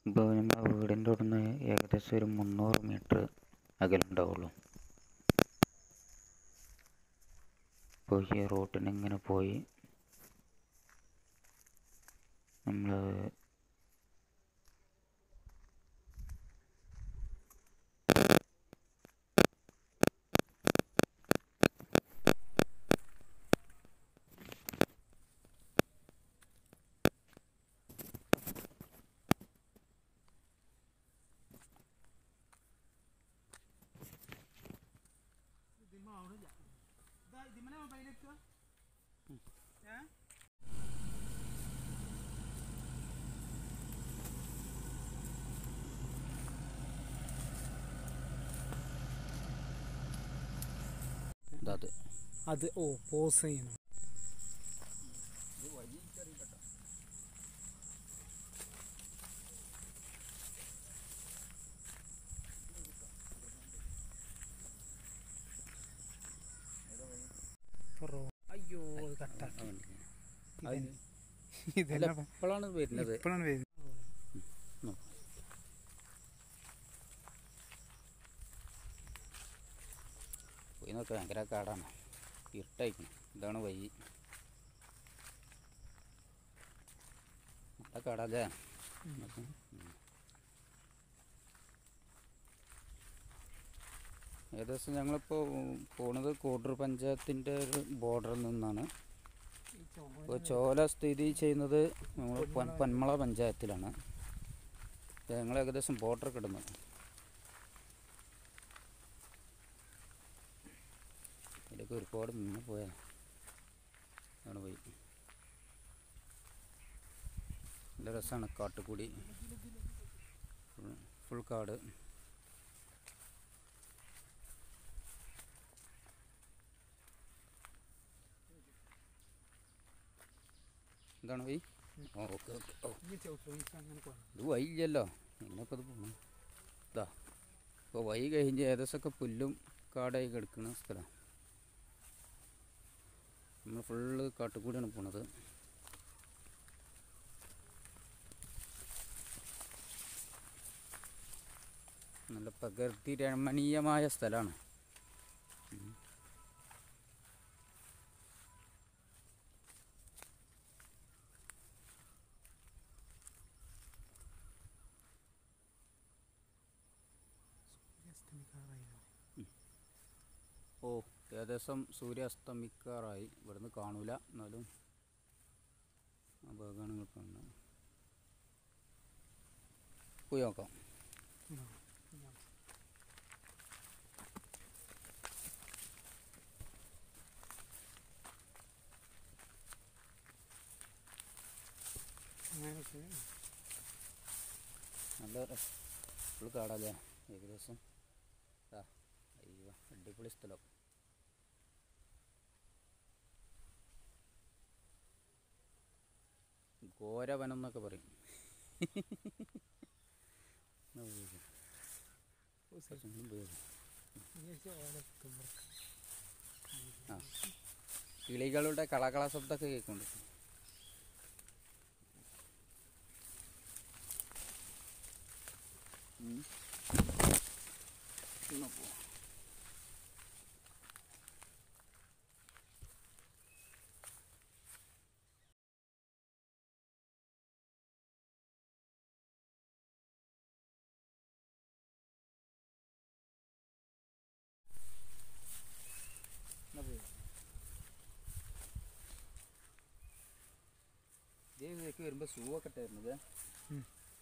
ഇപ്പോൾ നമ്മുടെ വീടിൻ്റെ അവിടുന്ന് ഏകദേശം ഒരു മുന്നൂറ് മീറ്റർ അകലുണ്ടാവുള്ളൂ അപ്പോൾ ഈ റോട്ടിന് ഇങ്ങനെ പോയി നമ്മൾ അത് അത് ഓ പോസ് ചെയ്യണം റോ- അയ്യോ അത് കട്ടാക്കി അല്ല ഇതെല്ലാം ഇപ്പോഴാണ് വരുന്നത് ഇപ്പോഴാണ് വരുന്നത് പോയി നോക്കാം ഭയങ്കര കാടാണ് ഇരുട്ടായിക്കണം ഇതാണ് വഴി നല്ല കാടല്ലേ ഉം. ഏകദേശം ഞങ്ങളിപ്പോൾ പോണത് കോട്ടൂർ പഞ്ചായത്തിൻ്റെ ഒരു ബോർഡറിൽ നിന്നാണ് ഇപ്പോൾ ചോല സ്ഥിതി ചെയ്യുന്നത് നമ്മൾ പൻ- പന്മള പഞ്ചായത്തിലാണ് ഞങ്ങൾ ഏകദേശം ബോർഡർ കിടന്നു ഇതിലൊക്കെ ഒരുപാട് നിന്ന് പോയാ അവിടെ പോയി നല്ല രസമാണ് കാട്ടുകൂടി ഫുൾ- ഫുൾ കാട് എന്താണ് വഴി ഓ ഓക്കെ ഓക്കെ ഓ ഈ ചവിട്ട് ഈ അങ്ങനെ പോകണം ഇത് വഴിയില്ലല്ലോ ഇന്നിപ്പോൾ ഇത് പോകണം ഇതാ ഇപ്പോൾ വഴി കഴിഞ്ഞ് ഏകദേശമൊക്കെ പുല്ലും കാടായി കിടക്കുന്ന സ്ഥലം നമ്മൾ ഫുള്ള് കാട്ടുകൂടിയാണ് പോണത് നല്ല പ്രകൃതി രമണീയമായ സ്ഥലമാണ് ഓ ഏകദേശം സൂര്യ അസ്തമിക്കാറായി ഇവിടുന്ന് കാണൂല എന്നാലും ആ ഭാഗമാണ് നിങ്ങൾ കാണുന്നത് പോയി നോക്കാം അങ്ങനെയൊക്കെ നല്ല ഫുൾ കാടല്ലേ ഏകദേശം ആ അയ്യോ അടിപൊളി സ്ഥലം ഘോരവനം എന്നൊക്കെ പറയും എന്നാ പോയത്? കുറച്ചും കൂടി പോയത്. ആ കിളികളുടെ കളകള ശബ്ദമൊക്കെ കേൾക്കുന്നുണ്ട് ഉം. എന്നാ പോവാം. എന്നാ പോവാം. ഇതേ ഇതിലേക്ക് വരുമ്പോൾ ഷൂ ഒക്കെ ഇട്ടായിരുന്നത് ഉം.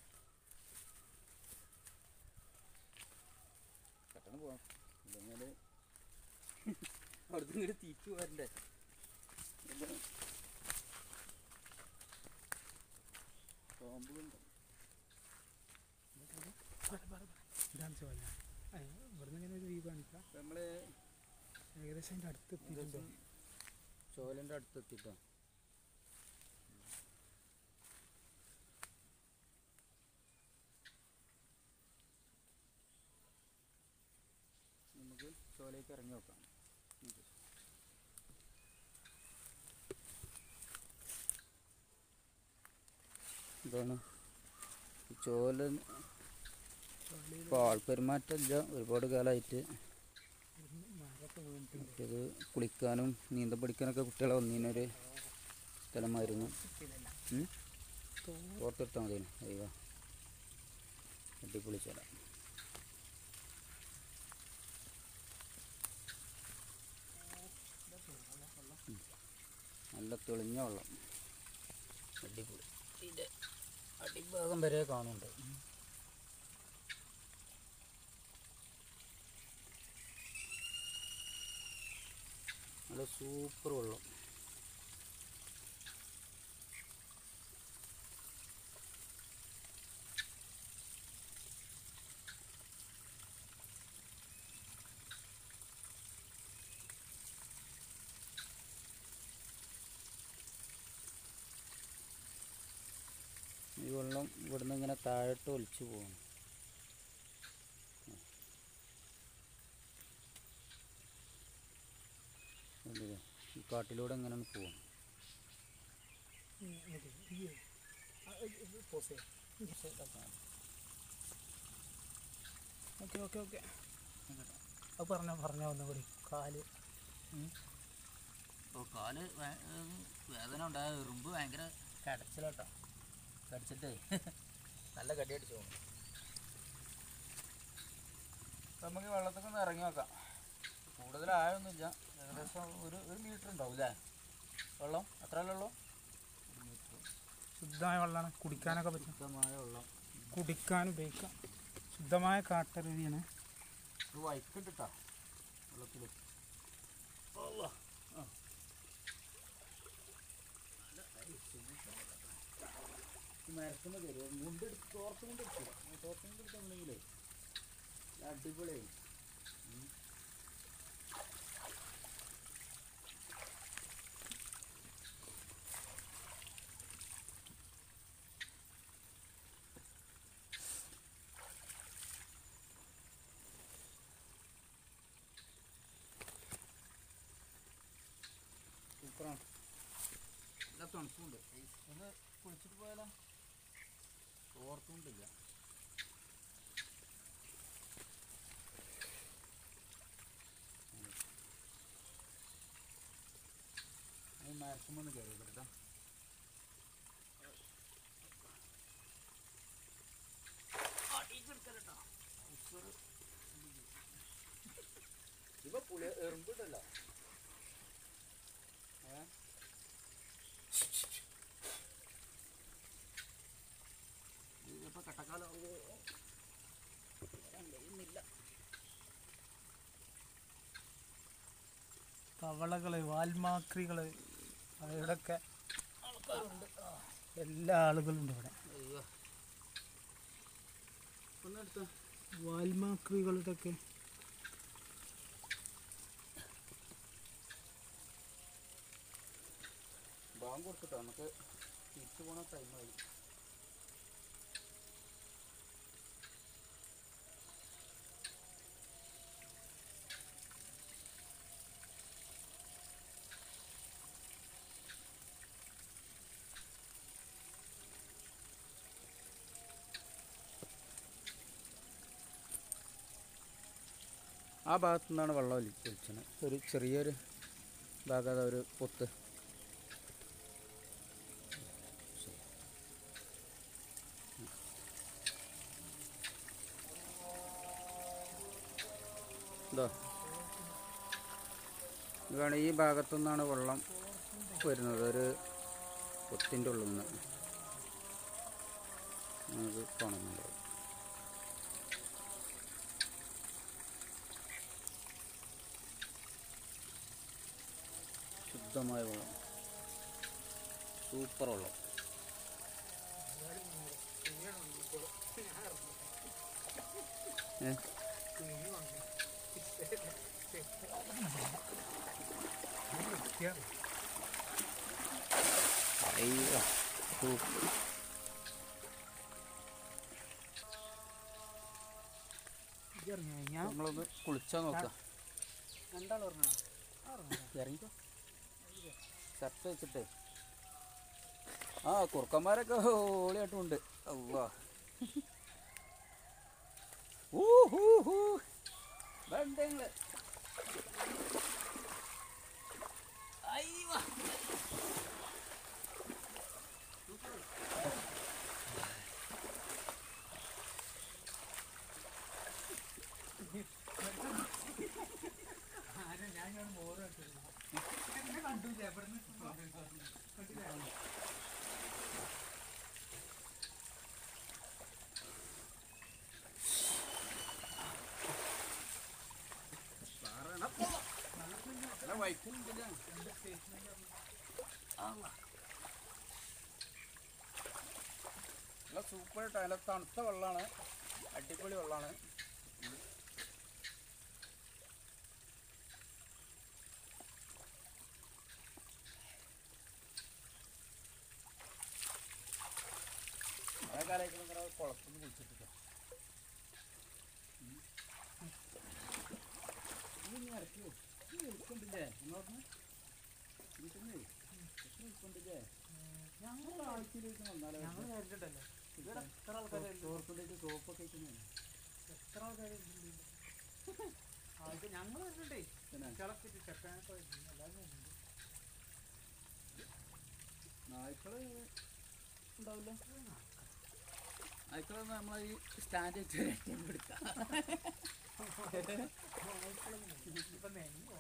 പെട്ടെന്ന് പോവാം ഇല്ലെങ്കിൽ അവിടുന്ന് ഇങ്ങോട്ട് തിരിച്ചു പോരണ്ടേ ഇത് പാമ്പുകളുണ്ടോ ഇതാണ് ചോല ആ, ഇവിടുന്ന് ഇങ്ങനെ ഒരു വ്യൂ കാണിക്കാം ഇപ്പം നമ്മള് ഏകദേശം അതിൻ്റെ അടുത്ത് എത്തിയിട്ടുണ്ടോ ഏകദേശം ചോലൻ്റെ അടുത്തെത്തിട്ടോ നമുക്ക് ചോലയ്ക്ക് ഇറങ്ങി നോക്കാം ഇതാണ് ഈ ചോല ഇപ്പോൾ ആൾപ്പെരുമാറ്റമില്ല ഒരുപാട് കാലമായിട്ട് മരമൊക്കെ വീണിട്ടുണ്ട് മറ്റേത് കുളിക്കാനും നീന്തം പഠിക്കാനൊക്കെ കുട്ടികളെ വന്നതിനൊരു സ്ഥലമായിരുന്നു ഉം? ഓർത്തെടുത്താൽ മതി അയ്യോ അടിപൊളി സ്ഥലം ഉം. നല്ല തെളിഞ്ഞ വെള്ളം അടിപൊളി ഇതിൻ്റെ അടിഭാഗം വരെ കാണുന്നുണ്ട് നല്ല സൂപ്പർ വെള്ളം ഈ വെള്ളം ഇവിടുന്ന് ഇങ്ങനെ താഴോട്ട് ഒലിച്ചു പോകുന്നു കണ്ടില്ലേ? ഈ കാട്ടിലൂടെ എങ്ങനെയാണ് പോകുന്നത് ഓക്കെ ഓക്കെ ഓക്കെ അത് പറഞ്ഞോ പറഞ്ഞോ ഒന്നുകൂടി കാല് അപ്പോൾ കാല് വേ- ഏഹ് വേദന ഉണ്ടായ എറുമ്പ് ഭയങ്കര കടച്ചിലാട്ടോ കടിച്ചിട്ടേ നല്ല കടി അടിച്ചു പോകും നമുക്ക് വെള്ളത്തിൽ ഒന്ന് ഇറങ്ങി നോക്കാം കൂടുതൽ ആഴമൊന്നുമില്ല ഏകദേശം ഒരു ഒരു മീറ്റർ ഉണ്ടാവും അല്ലേ വെള്ളം അത്ര അല്ലേ ഉള്ളൂ ഒരു മീറ്റർ ശുദ്ധമായ വെള്ളമാണ് കുടിക്കാനൊക്കെ പറ്റും ശുദ്ധമായ വെള്ളം കുടിക്കാൻ ഉപയോഗിക്കാം ശുദ്ധമായ കാട്ടരുവിയാണ് ഒരു വൈക്കുണ്ട് കേട്ടോ വെള്ളത്തിൽ മരത്തുമ്പോൾ തരും മുണ്ട് തോർത്തും കൊണ്ട് എടുക്കുക തോർത്തും കൊണ്ട് എടുക്കുന്നുണ്ടെങ്കിലേ അടിപൊളിയായി ഉം. സൂപ്പറാണ് നല്ല തണുപ്പുണ്ട് ഒന്ന് കുളിച്ചിട്ട് പോയാലോ തോർത്തുകൊണ്ടില്ല മരത്തുമ്പോൾ കയറി കേട്ടോ ഇപ്പൊ പുളി എറുമ്പിട്ടല്ലോ ഏ ഇതിപ്പോ കട്ടക്കാലം കഴിയുന്നില്ല തവളകള് വാൽമാക്രികള് അവിടെയൊക്കെ എല്ലാ ആളുകളും ഉണ്ട് ഇവിടെ അയ്യോ ഒന്നെടുത്തോ വാൽമാക്രികളുടെ ഒക്കെ ബാങ്ക് കൊടുത്തിട്ടോ നമുക്ക് തിരിച്ചു പോണ ടൈമായി ആ ഭാഗത്തു നിന്നാണ് വെള്ളം ഒലി ഒലിച്ചത് ഒരു ചെറിയൊരു ഭാഗം അതാ ഒരു പൊത്ത് ഇതോ ഇതാണ് ഈ ഭാഗത്തു നിന്നാണ് വെള്ളം വരുന്നത് ഒരു പൊത്തിൻ്റെ ഉള്ളിൽ നിന്ന് നമുക്ക് കാണുന്നുണ്ട് ശുദ്ധമായ വെള്ളം സൂപ്പർ വെള്ളം ഏ അയ്യോ സൂപ്പർ ഇറങ്ങി ഞാൻ നമ്മളൊന്ന് കുളിച്ചാൽ നോക്കാം രണ്ടാൾ ഇറങ്ങണം ഇറങ്ങിക്കോ ഷർട്ട് വെച്ചിട്ടേ ആ കുറുക്കന്മാരൊക്കെ ഓളിയായിട്ടും ഉണ്ട് അവ്വാ ഊഹൂഹൂ. ബന്ധങ്ങള്. അയ്യോ. നല്ല വൈക്കുണ്ടല്ലേ? ആവാ. നല്ല സൂപ്പർ നല്ല തണുത്ത വെള്ളമാണ് അടിപൊളി വെള്ളമാണ് കാലമായിട്ട് കുളത്തുനിന്ന് കുളിച്ചിട്ടില്ല ഇനി ഇറക്കിയോ വിളിക്കണ്ടില്ലേ എന്നോർന്ന് വീട്ടിൽ വിളിക്കണ്ടില്ലേ ഞങ്ങൾ ആഴ്ചയിലേക്ക് വന്നാലോ ഞങ്ങൾ കണ്ടിട്ടല്ലേ ഇവിടെ എത്ര ആൾക്കാരെ ചോർപ്പിലേക്ക് സോപ്പൊക്കെ ഇട്ടുന്നേ എത്ര ആൾക്കാരെ അത് ഞങ്ങൾ കണ്ടിട്ടേ കിളപ്പിട്ട് ചെക്കാനൊക്കെ എല്ലാവരും കണ്ടിട്ടുണ്ട് നായ്ക്കള് ഉണ്ടാവില്ല നായ്ക്കളൊന്നും നമ്മളെ ഈ സ്റ്റാൻഡ് വെച്ച് എടുക്കാം ഇപ്പൊ നെഞ്ഞോ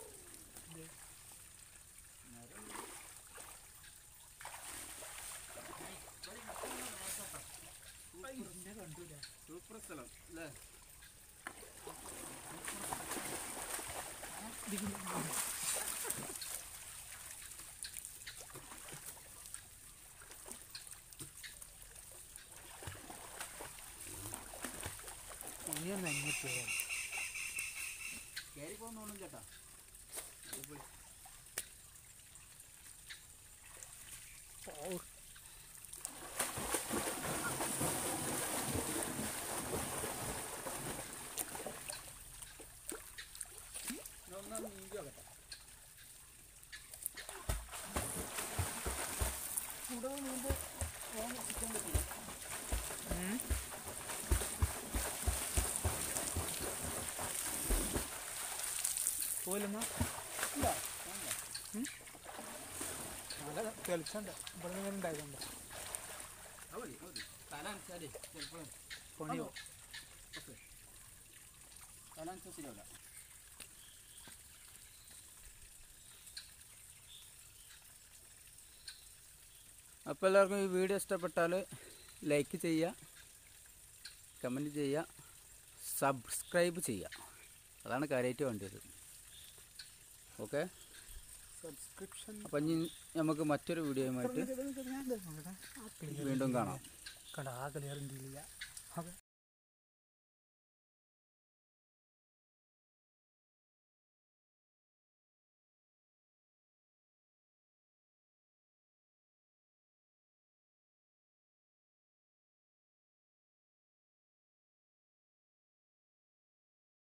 എന്നെ കണ്ടില്ല സൂപ്പർ സ്ഥലം അല്ലേ ഇനിയൊന്നും എന്നെ പോകാം കയറി പോകുന്നോണ്ടും ചേട്ടാ അടിപൊളി. ഞാൻ ഒന്ന് നീന്തി നോക്കട്ടെ ഇവിടെ നീന്ത് ഫോൺ എത്തിക്കാൻ പറ്റില്ല പോയില്ലമ്മ ഇല്ല നല്ല തെളിച്ചുണ്ട് ഇവിടെ നിന്ന് ഉണ്ടായതുകൊണ്ട് അത് മതി അത് മതി തല അനച്ചാലേ ചിലപ്പോൾ പണിയോ ഓക്കെ തല അനച്ചാൽ ശരിയാവില്ല അപ്പോൾ എല്ലാവർക്കും ഈ വീഡിയോ ഇഷ്ടപ്പെട്ടാൽ ലൈക്ക് ചെയ്യുക കമൻറ്റ് ചെയ്യുക സബ്സ്ക്രൈബ് ചെയ്യുക അതാണ് കാര്യമായിട്ട് വേണ്ടത് ഓക്കെ സബ്സ്ക്രിപ്ഷൻ അപ്പം ഇനി നമുക്ക് മറ്റൊരു വീഡിയോയുമായിട്ട് വീണ്ടും കാണാം കണ്ട ആ ക്ലിയർ ഇല്ല